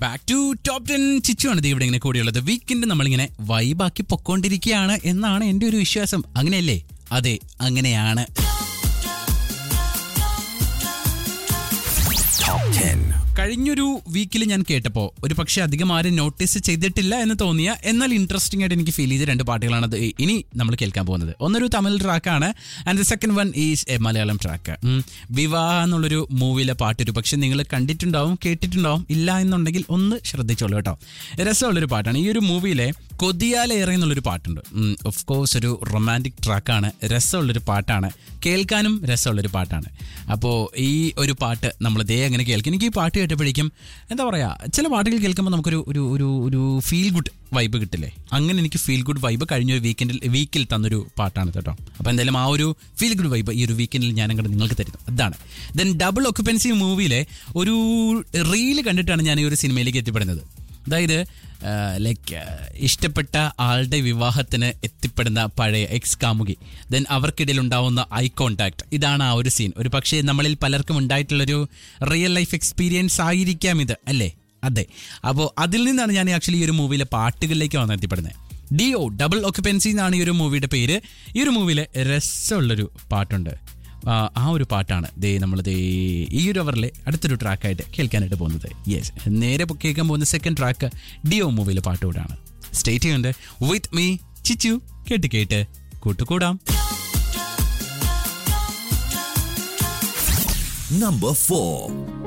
Back to top ten ചിച്ചുവാണ് ഇത് ഇവിടെ ഇങ്ങനെ കൂടിയുള്ളത് വീക്കെൻഡ് നമ്മളിങ്ങനെ വൈബാക്കി പൊക്കോണ്ടിരിക്കുകയാണ് എന്നാണ് എൻ്റെ ഒരു വിശ്വാസം അങ്ങനെയല്ലേ അതെ അങ്ങനെയാണ് കഴിഞ്ഞൊരു വീക്കിൽ ഞാൻ കേട്ടപ്പോൾ ഒരു പക്ഷേ അധികം ആരും നോട്ടീസ് ചെയ്തിട്ടില്ല എന്ന് തോന്നിയ എന്നാൽ ഇൻട്രസ്റ്റിംഗ് ആയിട്ട് എനിക്ക് ഫീൽ ചെയ്ത രണ്ട് പാട്ടുകളാണ് അത് ഇനി നമ്മൾ കേൾക്കാൻ പോകുന്നത് ഒന്നൊരു തമിഴ് ട്രാക്കാണ് and the second one is a Malayalam track Vivaha എന്നുള്ളൊരു മൂവിയിലെ പാട്ട് ഒരു പക്ഷേ നിങ്ങൾ കണ്ടിട്ടുണ്ടാവും കേട്ടിട്ടുണ്ടാവും ഇല്ല എന്നുണ്ടെങ്കിൽ ഒന്ന് ശ്രദ്ധിച്ചോളൂ കേട്ടോ രസമുള്ളൊരു പാട്ടാണ് ഈ ഒരു മൂവിയിലെ കൊതിയാലേറെ എന്നുള്ളൊരു പാട്ടുണ്ട് ഓഫ് കോഴ്സ് ഒരു റൊമാൻറ്റിക് ട്രാക്കാണ് രസമുള്ളൊരു പാട്ടാണ് കേൾക്കാനും രസമുള്ളൊരു പാട്ടാണ് അപ്പോൾ ഈ ഒരു പാട്ട് നമ്മൾ ദേ അങ്ങനെ കേൾക്കും എനിക്ക് ഈ പാട്ട് കേട്ടപ്പോഴേക്കും എന്താ പറയുക ചില പാട്ടുകൾ കേൾക്കുമ്പോൾ നമുക്കൊരു ഒരു ഒരു ഒരു ഫീൽ ഗുഡ് വൈബ് കിട്ടില്ലേ അങ്ങനെ എനിക്ക് ഫീൽ ഗുഡ് വൈബ് കഴിഞ്ഞ ഒരു വീക്കെൻഡിൽ വീക്കിൽ തന്നൊരു പാട്ടാണ് കേട്ടോ അപ്പോൾ എന്തായാലും ആ ഒരു ഫീൽ ഗുഡ് വൈബ് ഈ ഒരു വീക്കെൻഡിൽ ഞാൻ അങ്ങോട്ട് നിങ്ങൾക്ക് തരുന്നു അതാണ് ദെൻ ഡബിൾ ഒക്യുപ്പൻസി മൂവിയിലെ ഒരു റീല് കണ്ടിട്ടാണ് ഞാൻ ഈ ഒരു സിനിമയിലേക്ക് എത്തിപ്പെടുന്നത് അതായത് ലൈക്ക് ഇഷ്ടപ്പെട്ട ആളുടെ വിവാഹത്തിന് എത്തിപ്പെടുന്ന പഴയ എക്സ് കാമുകി ദെൻ അവർക്കിടയിൽ ഉണ്ടാവുന്ന ഐ കോണ്ടാക്ട് ഇതാണ് ആ ഒരു സീൻ ഒരു പക്ഷേ നമ്മളിൽ പലർക്കും ഉണ്ടായിട്ടുള്ളൊരു റിയൽ ലൈഫ് എക്സ്പീരിയൻസ് ആയിരിക്കാം ഇത് അല്ലേ അതെ അപ്പോൾ അതിൽ നിന്നാണ് ഞാൻ ആക്ച്വലി ഈ ഒരു മൂവിയിലെ പാട്ടുകളിലേക്ക് വന്ന് എത്തിപ്പെടുന്നത് ഡിഒ ഡബിൾ ഓക്യുപ്പൻസി എന്നാണ് ഈ ഒരു മൂവിയുടെ പേര് ഈ ഒരു മൂവിയിലെ രസമുള്ളൊരു പാട്ടുണ്ട് ആ, ആ ഒരു പാട്ടാണ് ദേ നമ്മൾ ദേ ഈ ഒരു അവറിലെ അടുത്തൊരു ട്രാക്കായിട്ട് കേൾക്കാനായിട്ട് പോകുന്നത് യെസ് നേരെ പൊ- കേൾക്കാൻ പോകുന്ന സെക്കൻഡ് ട്രാക്ക് ഡിയോ മൂവിയിലെ പാട്ടുകൂടാണ് സ്റ്റേറ്റ് ചെയ്യുന്നുണ്ട് വിത്ത് മീ ചിച്ചു കേട്ട് കേട്ട് കൂട്ടുകൂടാം Number 4.